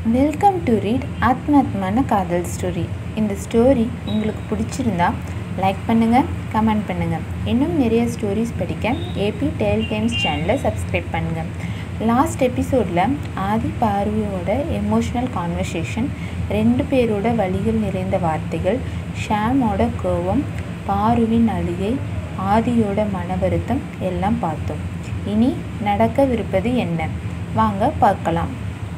welcome to read ஆத்மாத்மான காதல் story இந்த story உங்களுக்கு பிடிச்சிருந்தா லைக் பண்ணுங்கள் கமெண்ட் பண்ணுங்கள் இன்னும் நிறைய ஸ்டோரிஸ் படிக்க ஏபி டெய்ல் கேம்ஸ் சேனலை சப்ஸ்கிரைப் பண்ணுங்கள் லாஸ்ட் எபிசோடில் ஆதி பார்வையோட எமோஷ்னல் கான்வர்சேஷன் ரெண்டு பேரோட வழிகள் நிறைந்த வார்த்தைகள் ஷாமோட கோவம் பாருவின் அழுகை ஆதியோட மன வருத்தம் எல்லாம் பார்த்தோம் இனி நடக்கவிருப்பது என்ன வாங்க பார்க்கலாம்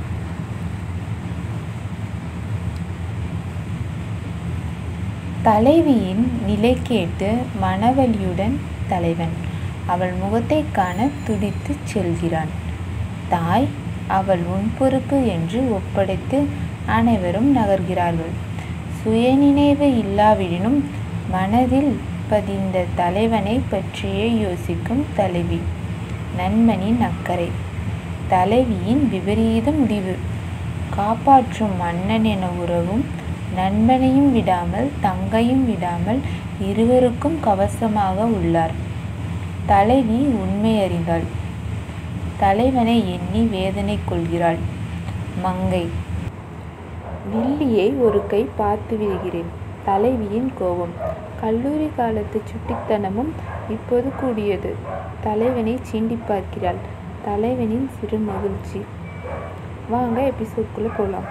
தலைவியின் நிலை கேட்டு மனவலியுடன் தலைவன் அவள் முகத்தைக் காண துடித்துச் செல்கிறான் தாய் அவள் உன் பொறுப்பு என்று ஒப்படைத்து அனைவரும் நகர்கிறார்கள் சுயநினைவு இல்லாவிடினும் மனதில் பதிந்த தலைவனை பற்றியே யோசிக்கும் தலைவி நண்பனின் அக்கறை தலைவியின் விபரீத முடிவு காப்பாற்றும் மன்னன் என உறவும் நண்பனையும் விடாமல் தங்கையும் விடாமல் இருவருக்கும் கவசமாக உள்ளார் தலைவி உண்மை அறிந்தாள் தலைவனை எண்ணி வேதனை கொள்கிறாள் மங்கை வில்லியை ஒரு கை பார்த்து விடுகிறேன் தலைவியின் கோபம் கல்லூரி காலத்து சுட்டித்தனமும் இப்போது கூடியது தலைவனை சீண்டி பார்க்கிறாள் தலைவனின் சிறு மகிழ்ச்சி வாங்க எபிசோட்குள்ளே போகலாம்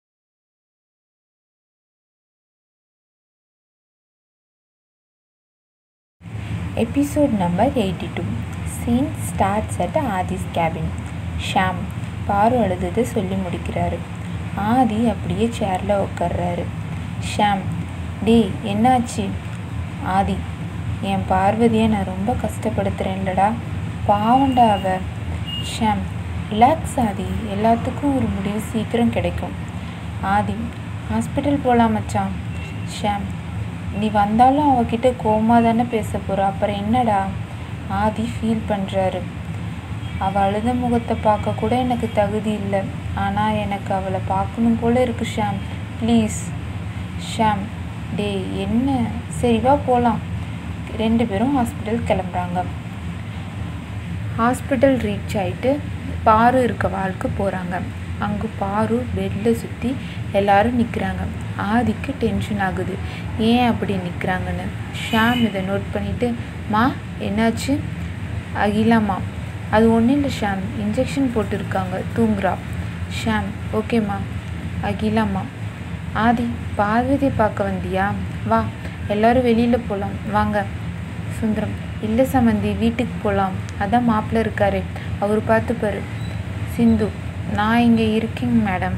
episode number eighty two scene starts at Aadhi's cabin Sham பாரு அழுததை சொல்லி முடிக்கிறாரு ஆதி அப்படியே சேரில் உட்கார்றாரு ஷாம் டேய் என்னாச்சு ஆதி என் பார்வதியை நான் ரொம்ப கஷ்டப்படுத்துகிறேன்லடா பாவண்டா அவ ஷாம் ரிலாக்ஸ் ஆதி எல்லாத்துக்கும் ஒரு முடிவு சீக்கிரம் கிடைக்கும் ஆதி ஹாஸ்பிட்டல் போகலாம் மச்சான் ஷாம் நீ வந்தாலும் அவகிட்ட கோமா தானே பேச போகிற அப்புறம் என்னடா ஆதி ஃபீல் பண்ணுறாரு அவள் அழுத முகத்தை பார்க்க கூட எனக்கு தகுதி இல்லை ஆனால் எனக்கு அவளை பார்க்கணும் போல இருக்கு ஷாம் ப்ளீஸ் ஷாம் டேய் என்ன சரி வா போகலாம் ரெண்டு பேரும் ஹாஸ்பிட்டல் கிளம்புறாங்க ஹாஸ்பிட்டல் ரீச் ஆகிட்டு பாரு இருக்க வாழ்க்கை போகிறாங்க அங்கே பாரு பெட்டில் சுற்றி எல்லாரும் நிற்கிறாங்க ஆதிக்கு டென்ஷன் ஆகுது ஏன் அப்படி நிற்கிறாங்கன்னு ஷாம் இதை நோட் பண்ணிவிட்டு மா என்னாச்சு அகிலாமா அது ஒன்றும் இல்லை ஷாம் இன்ஜெக்ஷன் போட்டிருக்காங்க தூங்குறா ஷாம் ஓகேம்மா அகிலாமா ஆதி பார்வதியை பார்க்க வந்தியா வா எல்லாரும் வெளியில் போகலாம் வாங்க சுந்தரம் இல்லை சமந்தி வீட்டுக்கு போகலாம் அதான் மாப்பிள்ளை இருக்காரு அவர் பார்த்துப்பாரு சிந்து நான் இங்கே இருக்கேங்க மேடம்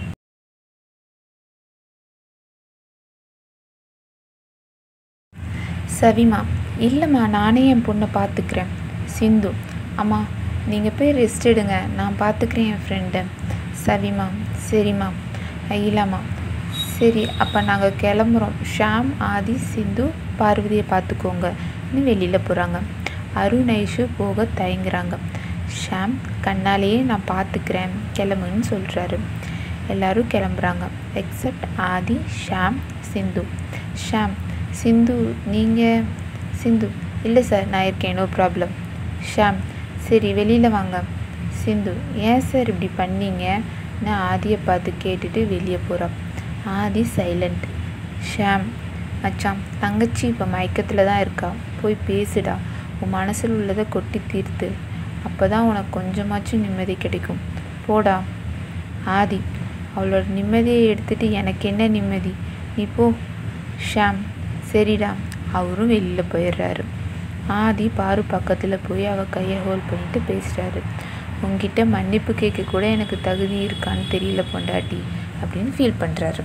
சவிமா இல்லைம்மா நானே என் பொண்ணை பார்த்துக்கிறேன் சிந்து அம்மா நீங்கள் போய் ரெஸ்ட் எடுங்க நான் பார்த்துக்கிறேன் என் ஃப்ரெண்டை சவிமா சரிம்மா அகிலாம்மா சரி அப்போ நாங்கள் கிளம்புறோம் ஷாம் ஆதி சிந்து பார்வதியை பார்த்துக்கோங்க வெளியில் போகிறாங்க அருண் ஐஷு போக தயங்குறாங்க ஷாம் கண்ணாலேயே நான் பார்த்துக்கிறேன் கிளம்புன்னு சொல்கிறாரு எல்லோரும் கிளம்புறாங்க எக்ஸப்ட் ஆதி ஷாம் சிந்து ஷாம் சிந்து நீங்கள் சிந்து இல்லை சார் நான் இருக்கேன் நோ ப்ராப்ளம் ஷாம் சரி வெளியில் வாங்க சிந்து ஏன் சார் இப்படி பண்ணீங்க நான் ஆதியை பார்த்து கேட்டுட்டு வெளியே போகிறோம் ஆதி சைலண்ட் ஷாம் மச்சான் தங்கச்சி இப்போ மயக்கத்தில் தான் இருக்கா போய் பேசுடா உன் மனசில் உள்ளதை கொட்டி தீர்த்து அப்போ தான் உனக்கு கொஞ்சமாச்சும் நிம்மதி கிடைக்கும் போடா ஆதி அவளோட நிம்மதியை எடுத்துட்டு எனக்கு என்ன நிம்மதி நீ போ ஷாம் சரிடா அவரும் வெளியில் போயிடுறாரு ஆதி பாரு பக்கத்தில் போய் அவள் கையை ஹோல்ட் பண்ணிட்டு பேசுகிறாரு உங்ககிட்ட மன்னிப்பு கேட்க கூட எனக்கு தகுதி இருக்கான்னு தெரியல பொண்டாட்டி அப்படின்னு ஃபீல் பண்ணுறாரு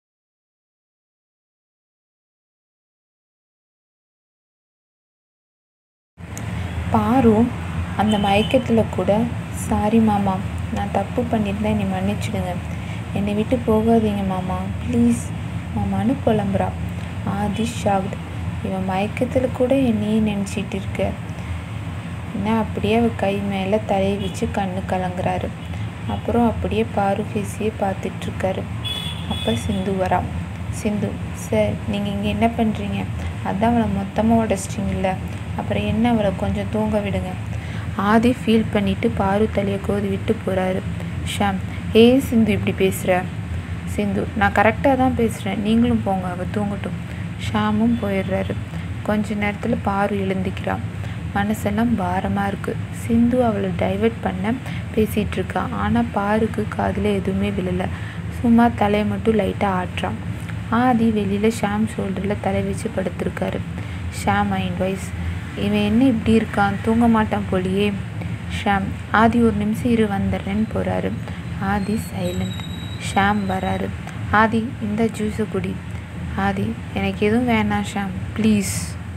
பாரு அந்த மயக்கத்தில் கூட சாரி மாமா நான் தப்பு பண்ணியிருந்தேன் என்னை மன்னிச்சிடுங்க என்னை விட்டு போகாதீங்க மாமா ப்ளீஸ் மாமான்னு புலம்புறா ஆதி ஷாக்டு இவன் மயக்கத்தில் கூட என்னையே நினச்சிட்டு இருக்க என்ன அப்படியே அவள் கை மேலே தலையை வச்சு கண்ணு கலங்குறாரு அப்புறம் அப்படியே பாரு ஃபேஸையே பார்த்துட்ருக்காரு அப்போ சிந்து வரா சிந்து சார் நீங்கள் இங்கே என்ன பண்ணுறீங்க அதான் அவளை மொத்தமாக உடச்சிட்டிங்கல்ல அப்புறம் என்ன அவளை கொஞ்சம் தூங்க விடுங்க ஆதி ஃபீல் பண்ணிவிட்டு பாரு தலையை கோதி விட்டு போகிறாரு ஷாம் ஏ சிந்து இப்படி பேசுகிற சிந்து நான் கரெக்டாக தான் பேசுகிறேன் நீங்களும் போங்க அவள் தூங்கட்டும் ஷாமும் போயிடுறாரு கொஞ்ச நேரத்தில் பாரு எழுந்திக்கிறான் மனசெல்லாம் பாரமாக இருக்குது சிந்து அவளை டைவர்ட் பண்ண பேசிகிட்டு இருக்கா ஆனால் பாருக்கு காதில் எதுவுமே விழலை சும்மா தலையை மட்டும் லைட்டாக ஆட்டுறான் ஆதி வெளியில் ஷாம் ஷோல்டரில் தலை வச்சு படுத்திருக்காரு ஷாம் மைண்ட் வைஸ் இவன் என்ன இப்படி இருக்கான் தூங்க மாட்டான் போலியே ஷாம் ஆதி ஒரு நிமிஷம் இரு வந்துடுறேன்னு போகிறாரு ஆதி சைலண்ட் ஷாம் வராரு ஆதி இந்த ஜூஸை குடி ஆதி எனக்கு எதுவும் வேணாம் Sham please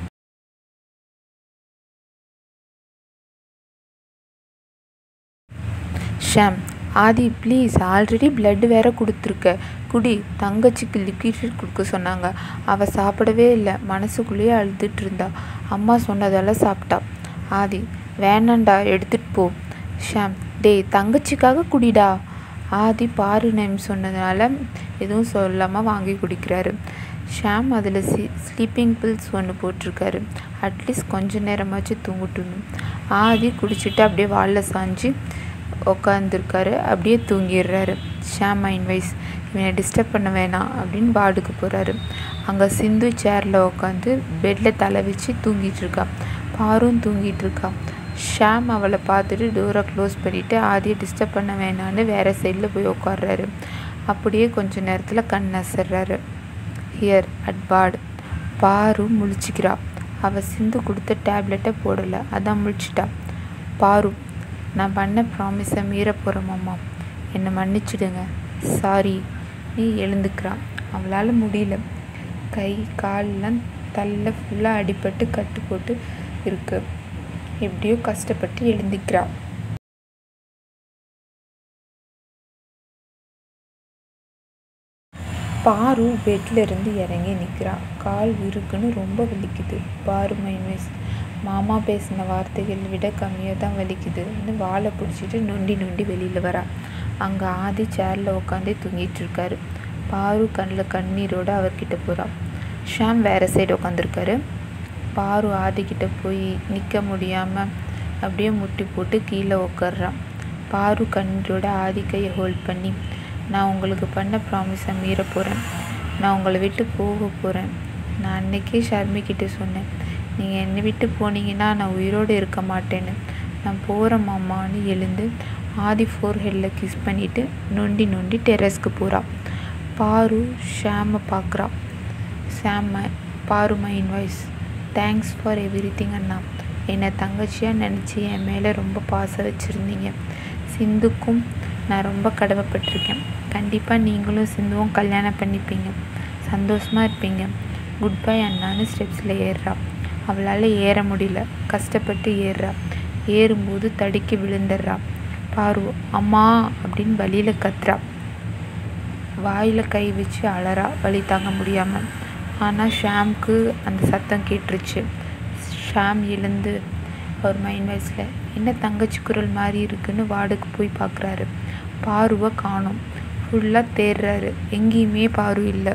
Sham Aadhi please already blood வேற கொடுத்துருக்க குடி தங்கச்சிக்கு லிக்விட் கொடுக்க சொன்னாங்க அவள் சாப்பிடவே இல்லை மனசுக்குள்ளேயே அழுதுட்டு இருந்தா அம்மா சொன்னதெல்லாம் சாப்பிட்டா ஆதி வேணாண்டா எடுத்துட்டு போ ஷாம் டேய் தங்கச்சிக்காக குடிடா ஆதி பாரு நேம் சொன்னதுனால எதுவும் சொல்லாமல் வாங்கி குடிக்கிறாரு ஷாம் அதில் சி ஸ்லீப்பிங் பில்ஸ் ஒன்று போட்டிருக்காரு அட்லீஸ்ட் கொஞ்ச நேரமாச்சும் தூங்கட்டும்னு ஆதி குடிச்சிட்டு அப்படியே வாலில் சாஞ்சு உக்காந்துருக்காரு அப்படியே தூங்கிடுறாரு ஷாம் மைண்ட் வைஸ் இவனை டிஸ்டர்ப் பண்ண வேணாம் அப்படின்னு வார்டுக்கு போகிறாரு அங்கே சிந்து சேரில் உட்காந்து பெட்டில் தலை வச்சு தூங்கிட்டு இருக்கா பாரும் தூங்கிட்டு இருக்கா ஷாம் அவளை பார்த்துட்டு டோரை க்ளோஸ் பண்ணிவிட்டு ஆதியை டிஸ்டர்ப் பண்ண வேணான்னு வேறு சைடில் போய் உட்காடுறாரு அப்படியே கொஞ்ச நேரத்தில் கண் அசர்றாரு ஹியர் அட் பாட் பாரு முழிச்சிக்கிறா அவள் சிந்து கொடுத்த டேப்லெட்டை போடலை அதான் முழிச்சிட்டா பாரு நான் பண்ண ப்ராமிஸை மீற போகிறோமாம்மா என்னை மன்னிச்சிடுங்க சாரி நீ எழுந்துக்கிறான் அவளால் முடியல கை கால்லாம் தள்ள ஃபுல்லாக அடிபட்டு கட்டு போட்டு இருக்கு எப்படியோ கஷ்டப்பட்டு எழுந்திக்கிறா பாரு பெட்டில் இருந்து இறங்கி நிற்கிறா கால் இருக்குன்னு ரொம்ப வலிக்குது பாரு மைனஸ் மாமா பேசின வார்த்தைகள் விட கம்மியாக தான் வலிக்குதுன்னு வாழை பிடிச்சிட்டு நொண்டி நொண்டி வெளியில் வரா அங்கே ஆதி சேரில் உட்காந்தே தூங்கிட்டு இருக்காரு பாரு கண்ணில் கண்ணீரோடு அவர்கிட்ட போகிறா ஷாம் வேறு சைடு உட்காந்துருக்காரு பாரு ஆதிக்கிட்ட போய் நிற்க முடியாமல் அப்படியே முட்டி போட்டு கீழே உட்கார்றான் பாரு கண்ணீரோட ஆதி கையை ஹோல்ட் பண்ணி நான் உங்களுக்கு பண்ண ப்ராமிஸை மீற போகிறேன் நான் உங்களை விட்டு போக போகிறேன் நான் அன்னைக்கே ஷர்மிக்கிட்ட சொன்னேன் நீங்கள் என்னை விட்டு போனீங்கன்னா நான் உயிரோடு இருக்க மாட்டேன்னு நான் போகிறேன் மாமான்னு எழுந்து ஆதி ஃபோர் ஹெட்டில் கிஸ் பண்ணிவிட்டு நொண்டி நொண்டி டெரஸ்க்கு போகிறா பாரு ஷாமை பார்க்குறா ஷாம பாரு my invoice thanks for everything அண்ணா என்னை தங்கச்சியாக நினச்சி என் மேலே ரொம்ப பாசம் வச்சுருந்தீங்க சிந்துக்கும் நான் ரொம்ப கடமைப்பட்டிருக்கேன் கண்டிப்பாக நீங்களும் சிந்துவும் கல்யாணம் பண்ணிப்பீங்க சந்தோஷமாக இருப்பீங்க குட் பை அண்ணான்னு ஸ்டெப்ஸில் ஏறுறா அவளால் ஏற முடியல கஷ்டப்பட்டு ஏறுறா ஏறும்போது தடுக்கி விழுந்துடுறா பாரு அம்மா அப்படின்னு வழியில் கத்துறா வாயில் கை வச்சு அலறா வலி தாங்க முடியாமல் ஆனால் ஷாம்க்கு அந்த சத்தம் கேட்டுருச்சு ஷாம் எழுந்து அவர் மைண்ட் வைஸில் என்ன தங்கச்சி குரல் மாதிரி இருக்குன்னு வார்டுக்கு போய் பார்க்குறாரு பாருவை காணும் ஃபுல்லாக தேடுறாரு எங்கேயுமே பாரு இல்லை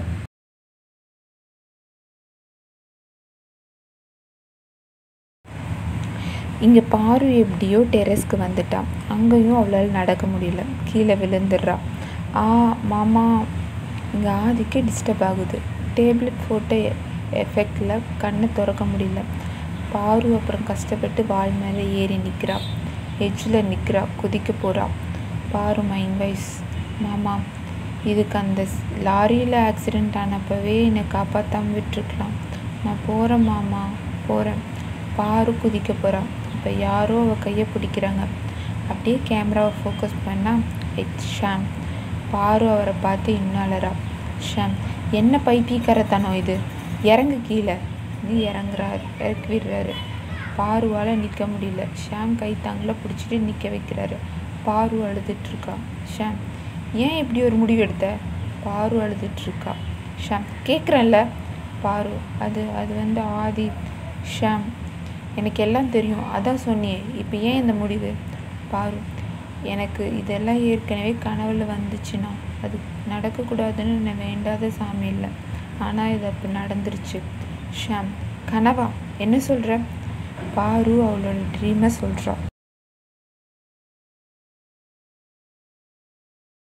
இங்கே பாரு எப்படியோ டெரஸ்க்கு வந்துட்டான் அங்கேயும் அவளால் நடக்க முடியல கீழே விழுந்துடுறா ஆ மாமா இங்கே ஆதிக்கே டிஸ்டர்ப் ஆகுது டேப்லெட் போட்ட எஃபெக்டில் கண்ணை திறக்க முடியல பாரு அப்புறம் கஷ்டப்பட்டு வால் மேலே ஏறி நிற்கிறா எட்ஜில் நிற்கிறா குதிக்க போகிறா பாரு மைண்ட் வைஸ் மாமா இதுக்கு அந்த லாரியில் ஆக்சிடெண்ட் ஆனப்பவே என்னை காப்பாற்றாம விட்டுருக்கலாம் நான் போகிறேன் மாமா போகிறேன் பாரு குதிக்க போகிறான் இப்போ யாரோ அவள் கையை பிடிக்கிறாங்க அப்படியே கேமராவை ஃபோக்கஸ் பண்ணால் இட்ஸ் ஷாம் பாரு அவரை பார்த்து இன்னும் அலறா ஷாம் என்ன பைத்தியக்காரத்தனம் இது இறங்கு கீழே நீ இறங்குறாரு இறக்கி விடுறாரு பாருவால் நிற்க முடியல ஷாம் கை தாங்கில் பிடிச்சிட்டு நிற்க வைக்கிறாரு பாரு அழுதுட்ருக்கா ஷாம் ஏன் இப்படி ஒரு முடிவு எடுத்த பாரு அழுதுட்ருக்கா ஷாம் கேட்குறேன்ல பாரு அது அது வந்து ஆதி ஷாம் எனக்கு எல்லாம் தெரியும் அதான் சொன்னியே இப்போ ஏன் இந்த முடிவு பாரு எனக்கு இதெல்லாம் ஏற்கனவே கனவுல வந்துச்சுன்னா அது நடக்கக்கூடாதுன்னு நான் வேண்டாத சாமி இல்லை ஆனால் இது அப்போ நடந்துருச்சு ஷாம் கனவா என்ன சொல்கிற பாரு அவளோட ட்ரீமை சொல்கிறா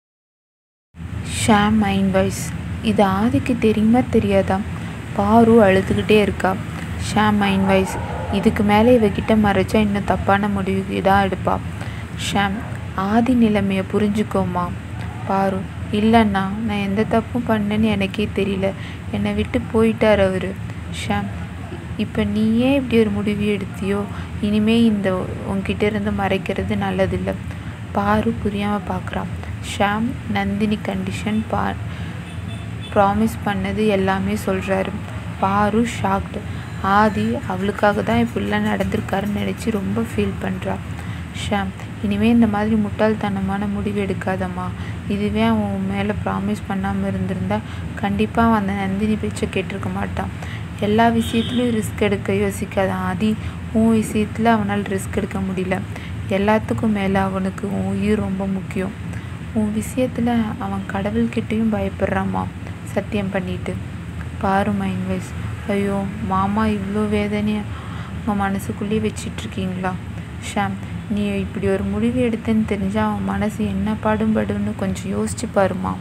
ஷாம் மைண்ட் வாய்ஸ் இது ஆதிக்கு தெரியுமா தெரியாதா பாரு அழுதுகிட்டே இருக்கா ஷாம் மைண்ட் வாய்ஸ் இதுக்கு மேலே இவகிட்ட மறைச்சா இன்னும் தப்பான முடிவுக்கு தான் எடுப்பா ஷாம் ஆதி நிலைமையை புரிஞ்சுக்கோமா பாரு இல்லைண்ணா நான் எந்த தப்பும் பண்ணேன்னு எனக்கே தெரியல என்னை விட்டு போயிட்டார் அவர் ஷாம் இப்போ நீயே இப்படி ஒரு முடிவு எடுத்தியோ இனிமே இந்த உன்கிட்ட இருந்து மறைக்கிறது நல்லதில்லை பாரு புரியாமல் பார்க்குறான் ஷாம் நந்தினி கண்டிஷன் பா ப்ராமிஸ் பண்ணது எல்லாமே சொல்கிறாரு பாரு ஷாக்டு ஆதி அவளுக்காக தான் இப்படிலாம் நடந்திருக்காருன்னு நினச்சி ரொம்ப ஃபீல் பண்ணுறா ஷாம் இனிமேல் இந்த மாதிரி முட்டாள்தனமான முடிவு எடுக்காதம்மா இதுவே அவன் உன் மேலே ப்ராமிஸ் பண்ணாமல் இருந்திருந்தா கண்டிப்பாக அவன் அந்த நந்தினி பேச்சை கேட்டிருக்க மாட்டான் எல்லா விஷயத்துலையும் ரிஸ்க் எடுக்க யோசிக்காத ஆதி உன் விஷயத்தில் அவனால் ரிஸ்க் எடுக்க முடியல எல்லாத்துக்கும் மேலே அவனுக்கு உன் உயிர் ரொம்ப முக்கியம் உன் விஷயத்தில் அவன் கடவுள்கிட்டேயும் பயப்படுறாம்மா சத்தியம் பண்ணிட்டு பாரு மைண்ட் வைஸ் ஐயோ மாமா இவ்வளோ வேதனையை உங்கள் மனசுக்குள்ளேயே வச்சிட்ருக்கீங்களா ஷாம் நீ இப்படி ஒரு முடிவு எடுத்தேன்னு தெரிஞ்சால் அவன் மனசு என்ன பாடுபடுன்னு கொஞ்சம் யோசிச்சு பாருமா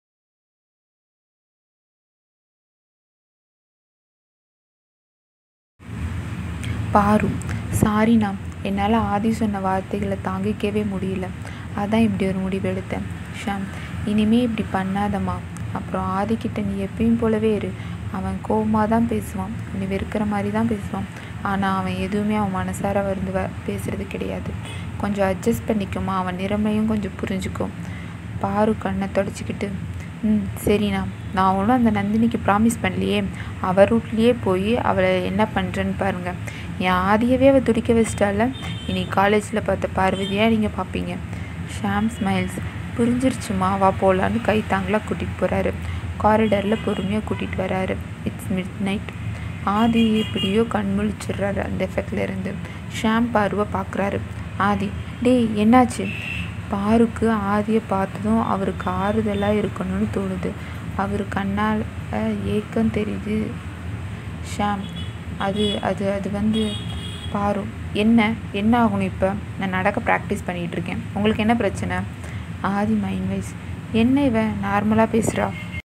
பாரு சாரிண்ணா என்னால் ஆதி சொன்ன வார்த்தைகளை தாங்கிக்கவே முடியல அதான் இப்படி ஒரு முடிவு எடுத்தேன் ஷாம் இனிமே இப்படி பண்ணாதம்மா அப்புறம் ஆதிக்கிட்ட நீ எப்பயும் போலவே இரு அவன் கோவமாக தான் பேசுவான் நீ வெறுக்கிற மாதிரி தான் பேசுவான் ஆனால் அவன் எதுவுமே அவன் மனசார வந்து வ பேசுகிறது கிடையாது கொஞ்சம் அட்ஜஸ்ட் பண்ணிக்குமா அவன் நிறமையும் கொஞ்சம் புரிஞ்சுக்கும் பாரு கண்ணை தொடச்சிக்கிட்டு ம் சரிண்ணா நான் ஒன்றும் அந்த நந்தினிக்கு ப்ராமிஸ் பண்ணலையே அவள் ரூட்லேயே போய் அவளை என்ன பண்ணுறேன்னு பாருங்கள் என் ஆதியவே அவள் துடிக்க வச்சிட்டால இனி காலேஜில் பார்த்த பார்வதியாக நீங்கள் பார்ப்பீங்க ஷாம் ஸ்மைல்ஸ் புரிஞ்சிருச்சுமா வா போகலான்னு கை தாங்களாக கூட்டிகிட்டு போகிறாரு காரிடரில் பொறுமையாக கூட்டிகிட்டு வராரு இட்ஸ் மிட் நைட் ஆதி எப்படியோ கண் முழிச்சிடுறாரு அந்த எஃபெக்டில் இருந்து ஷாம் பார்வை பார்க்குறாரு ஆதி டேய் என்னாச்சு பாருக்கு ஆதியை பார்த்ததும் அவருக்கு ஆறுதலாக இருக்கணும்னு தோணுது அவர் கண்ணால் ஏக்கம் தெரியுது ஷாம் அது அது அது வந்து பாரு என்ன என்ன ஆகணும் இப்போ நான் நடக்க ப்ராக்டிஸ் பண்ணிகிட்ருக்கேன் உங்களுக்கு என்ன பிரச்சனை ஆதி மைண்ட் வைஸ் என்ன இவன் நார்மலாக பேசுகிறா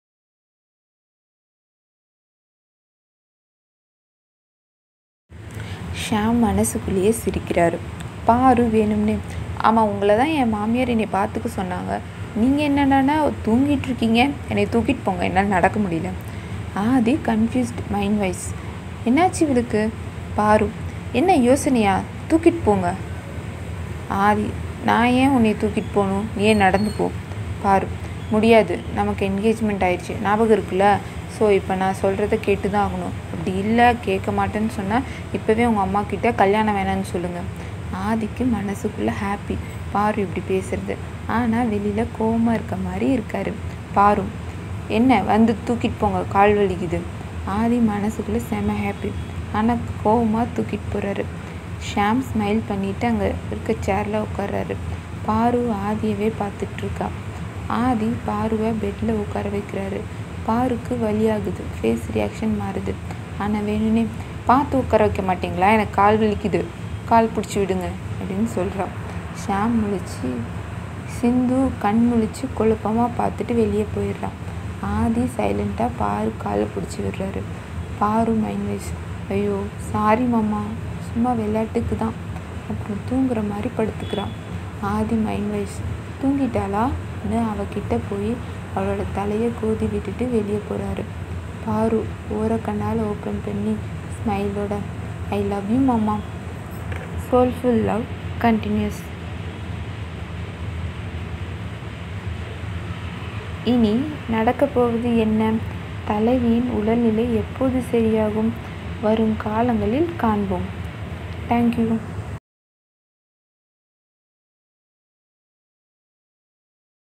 ஷாம் மனசுக்குள்ளேயே சிரிக்கிறாரு பாரு வேணும்னே ஆமாம் உங்களை தான் என் மாமியார் என்னை பார்த்துக்க சொன்னாங்க நீங்கள் என்னென்னா தூங்கிட்டு இருக்கீங்க என்னை தூக்கிட்டு போங்க என்னால் நடக்க முடியல ஆதி கன்ஃபியூஸ்ட் மைண்ட் வைஸ் என்னாச்சு இவளுக்கு பாரு என்ன யோசனையா தூக்கிட்டு போங்க ஆதி நான் ஏன் உன்னை தூக்கிட்டு போகணும் நீ ஏன் நடந்து போ பாரு முடியாது நமக்கு என்கேஜ்மெண்ட் ஆயிடுச்சு ஞாபகம் இருக்குல்ல ஸோ இப்போ நான் சொல்கிறத கேட்டு தான் ஆகணும் அப்படி இல்லை கேட்க மாட்டேன்னு சொன்னால் இப்போவே உங்கள் அம்மா கிட்ட கல்யாணம் வேணான்னு சொல்லுங்கள் ஆதிக்கு மனசுக்குள்ளே ஹாப்பி பாரு இப்படி பேசுறது ஆனால் வெளியில் கோவமாக இருக்க மாதிரி இருக்காரு பாரு என்ன வந்து தூக்கிட்டு போங்க கால் வலிக்குது ஆதி மனசுக்குள்ளே செம ஹாப்பி ஆனால் கோவமாக தூக்கிட்டு போகிறாரு ஷாம் ஸ்மைல் பண்ணிவிட்டு அங்கே இருக்க சேரில் உட்கார்றாரு பாரு ஆதியவே பார்த்துட்ருக்கா ஆதி பாருவை பெட்டில் உட்கார வைக்கிறாரு பாருக்கு வலியாகுது ஃபேஸ் ரியாக்ஷன் மாறுது ஆனால் வேணும்னே பார்த்து உட்கார வைக்க மாட்டிங்களா எனக்கு கால் வலிக்குது கால் பிடிச்சி விடுங்க அப்படின்னு சொல்கிறான் ஷாம் முழிச்சு சிந்து கண் முழிச்சு குழப்பமாக பார்த்துட்டு வெளியே போயிடுறான் ஆதி சைலண்ட்டாக பாரு காலை பிடிச்சி விடுறாரு பாரு மைண்ட் வைஸ் ஐயோ சாரி மாமா சும்மா விளையாட்டுக்கு தான் அப்புறம் தூங்குற மாதிரி படுத்துக்கிறான் ஆதி மைண்ட் வைஸ் தூங்கிட்டாளா அவகிட்ட போய் அவளோட தலையை கோதி விட்டுட்டு வெளியே போகிறாரு பாரு ஓர கண்ணால் ஓப்பன் பண்ணி ஸ்மைலோட ஐ லவ் யூ மாமா சோல்ஃபுல் லவ் கண்டினியூஸ் இனி நடக்கப் போவது என்ன தலைவியின் உடல்நிலை எப்போது சரியாகும் வரும் காலங்களில் காண்போம் தேங்க்யூ